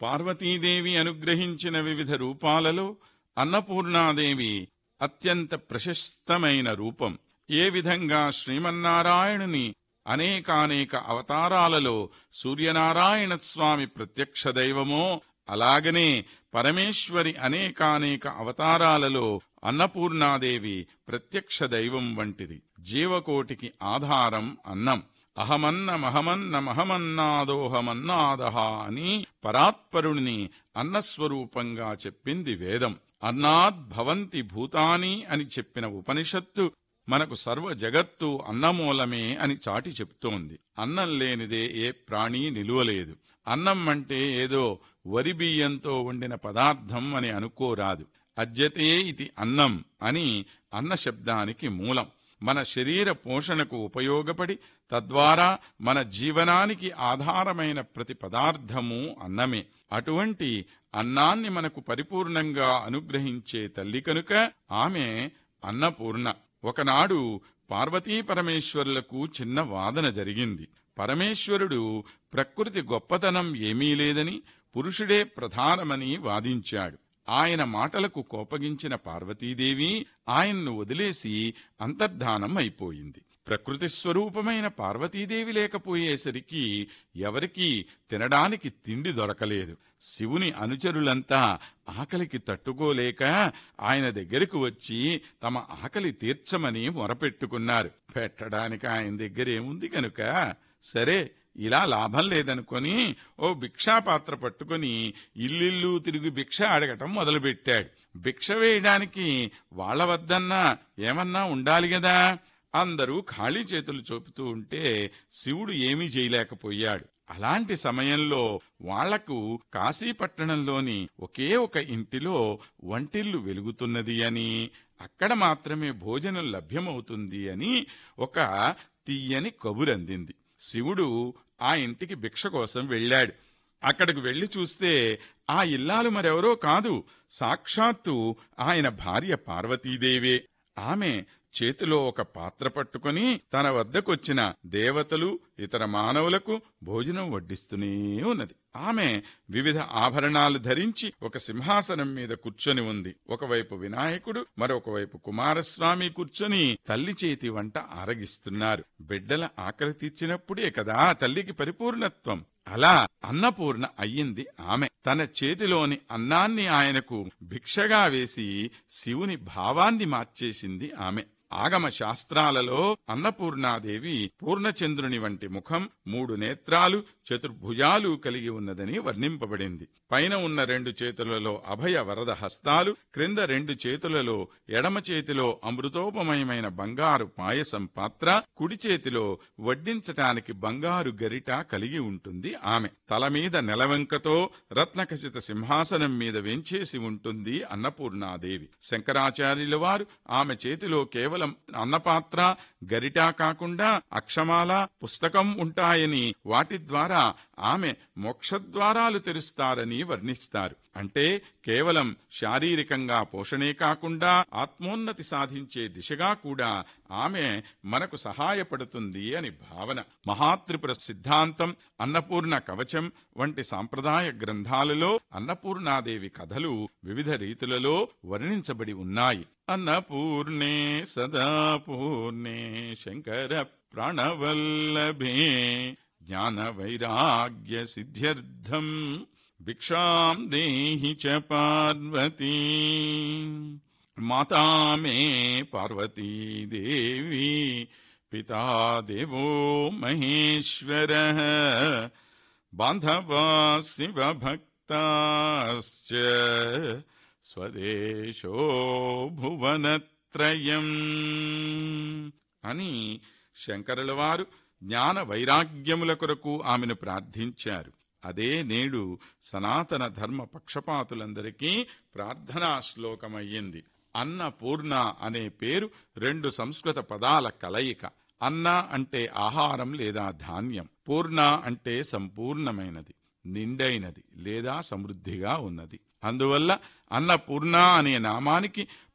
పార్వతీదేవి అనుగ్రహించిన వివిధ రూపాలలో అన్నపూర్ణాదేవి అత్యంత ప్రశస్తమైన రూపం ఏ విధంగా శ్రీమన్నారాయణుని అనేకానేక అవతారాలలో సూర్యనారాయణ స్వామి ప్రత్యక్ష దైవమో అలాగనే పరమేశ్వరి అనేకానేక అవతారాలలో అన్నపూర్ణాదేవి ప్రత్యక్ష దైవం వంటిది జీవకోటికి ఆధారం అన్నం అహమన్నమహమన్నమహమన్నాదోహమన్నాదహ అని పరాత్పరుణ్ణి అన్నస్వరూపంగా చెప్పింది వేదం అన్నాద్భవంతి భూతాని అని చెప్పిన ఉపనిషత్తు మనకు సర్వ జగత్తు అన్నమూలమే అని చాటి చెప్తోంది అన్నం లేనిదే ఏ ప్రాణి నిలువలేదు అన్నం అంటే ఏదో వరి బియ్యంతో వండిన పదార్థం అని అనుకోరాదు అద్యతే ఇది అన్నం అని అన్న శబ్దానికి మూలం మన శరీర పోషణకు ఉపయోగపడి తద్వారా మన జీవనానికి ఆధారమైన ప్రతి పదార్థము అన్నమే అటువంటి అన్నాన్ని మనకు పరిపూర్ణంగా అనుగ్రహించే తల్లి కనుక ఆమె అన్నపూర్ణ ఒకనాడు పార్వతీ పరమేశ్వరులకు చిన్న వాదన జరిగింది పరమేశ్వరుడు ప్రకృతి గొప్పతనం ఏమీ లేదని పురుషుడే ప్రధానమని వాదించాడు ఆయన మాటలకు కోపగించిన పార్వతీదేవి ఆయన్ను వదిలేసి అంతర్ధానం అయిపోయింది ప్రకృతి స్వరూపమైన పార్వతీదేవి లేకపోయేసరికి ఎవరికీ తినడానికి తిండి దొరకలేదు శివుని అనుచరులంతా ఆకలికి తట్టుకోలేక ఆయన దగ్గరకు వచ్చి తమ ఆకలి తీర్చమని మొరపెట్టుకున్నారు పెట్టడానికి ఆయన దగ్గరేముంది గనుక సరే ఇలా లాభం లేదనుకొని ఓ భిక్షాపాత్ర పట్టుకొని ఇల్లిల్లు తిరిగి భిక్ష అడగటం మొదలుపెట్టాడు భిక్ష వేయడానికి వాళ్ల వద్దన్నా ఏమన్నా ఉండాలి గదా అందరూ ఖాళీ చేతులు చూపుతూ ఉంటే శివుడు ఏమీ చేయలేకపోయాడు అలాంటి సమయంలో వాళ్లకు కాశీపట్టణంలోని ఒకే ఒక ఇంటిలో వంటిల్లు వెలుగుతున్నది అని అక్కడ మాత్రమే భోజనం లభ్యమవుతుంది అని ఒక తీయని కబురందింది శివుడు ఆ ఇంటికి భిక్ష కోసం వెళ్ళాడు అక్కడికి వెళ్లి చూస్తే ఆ ఇల్లాలు మరెవరో కాదు సాక్షాత్తు ఆయన భార్య పార్వతీదేవే ఆమె చేతిలో ఒక పాత్ర పట్టుకుని తన వద్దకొచ్చిన దేవతలు ఇతర మానవులకు భోజనం వడ్డిస్తూనే ఉన్నది ఆమె వివిధ ఆభరణాలు ధరించి ఒక సింహాసనం మీద కూర్చొని ఉంది ఒకవైపు వినాయకుడు మరొక వైపు కుమారస్వామి కూర్చొని తల్లి చేతి వంట ఆరగిస్తున్నారు బిడ్డల ఆకలి తీర్చినప్పుడే కదా తల్లికి పరిపూర్ణత్వం అలా అన్నపూర్ణ అయ్యింది ఆమె తన చేతిలోని అన్నాన్ని ఆయనకు భిక్షగా వేసి శివుని భావాన్ని మార్చేసింది ఆమె ఆగమ శాస్త్రాలలో అన్నపూర్ణాదేవి పూర్ణచంద్రుని వంటి ముఖం మూడు నేత్రాలు చతుర్భుజాలు కలిగి ఉన్నదని వర్ణింపబడింది పైన ఉన్న రెండు చేతులలో అభయ వరద హస్తాలు క్రింద రెండు చేతులలో ఎడమ చేతిలో అమృతోపమయమైన బంగారు పాయసం పాత్ర కుడి చేతిలో వడ్డించటానికి బంగారు గరిట కలిగి ఉంటుంది ఆమె తల మీద నెలవంకతో రత్నఖచిత సింహాసనం మీద వెంచేసి ఉంటుంది అన్నపూర్ణాదేవి శంకరాచార్యుల వారు ఆమె చేతిలో కేవలం అన్నపాత్ర గరిటా కాకుండా అక్షమాల పుస్తకం ఉంటాయని వాటి ద్వారా ఆమె మోక్షద్వారాలు తెరుస్తారని వర్ణిస్తారు అంటే కేవలం శారీరకంగా పోషణే కాకుండా ఆత్మోన్నతి సాధించే దిశగా కూడా ఆమె మనకు సహాయపడుతుంది అని భావన మహాత్రిపుర సిద్ధాంతం అన్నపూర్ణ కవచం వంటి సాంప్రదాయ గ్రంథాలలో అన్నపూర్ణాదేవి కథలు వివిధ రీతులలో వర్ణించబడి ఉన్నాయి అన్నపూర్ణే సదాపూర్ణే శంకర ప్రాణవల్లభే జ్ఞాన వైరాగ్య సిద్ధ్యర్థం భిక్షాం దేహి చ పార్వతీ మాతా మే పార్వతీ దేవి పితా దేవో మహేశ్వర బాంధవా శివభక్తాశ్చ స్వదేశో భువనత్రయం అని శంకరుల వారు జ్ఞాన వైరాగ్యముల కొరకు ఆమెను ప్రార్థించారు అదే నేడు సనాతన ధర్మ పక్షపాతులందరికీ ప్రార్థనా శ్లోకమయ్యింది అన్నపూర్ణ అనే పేరు రెండు సంస్కృత పదాల కలయిక అన్న అంటే ఆహారం లేదా ధాన్యం పూర్ణ అంటే సంపూర్ణమైనది నిండైనది లేదా సమృద్ధిగా ఉన్నది అందువల్ల అన్నపూర్ణ అనే నామానికి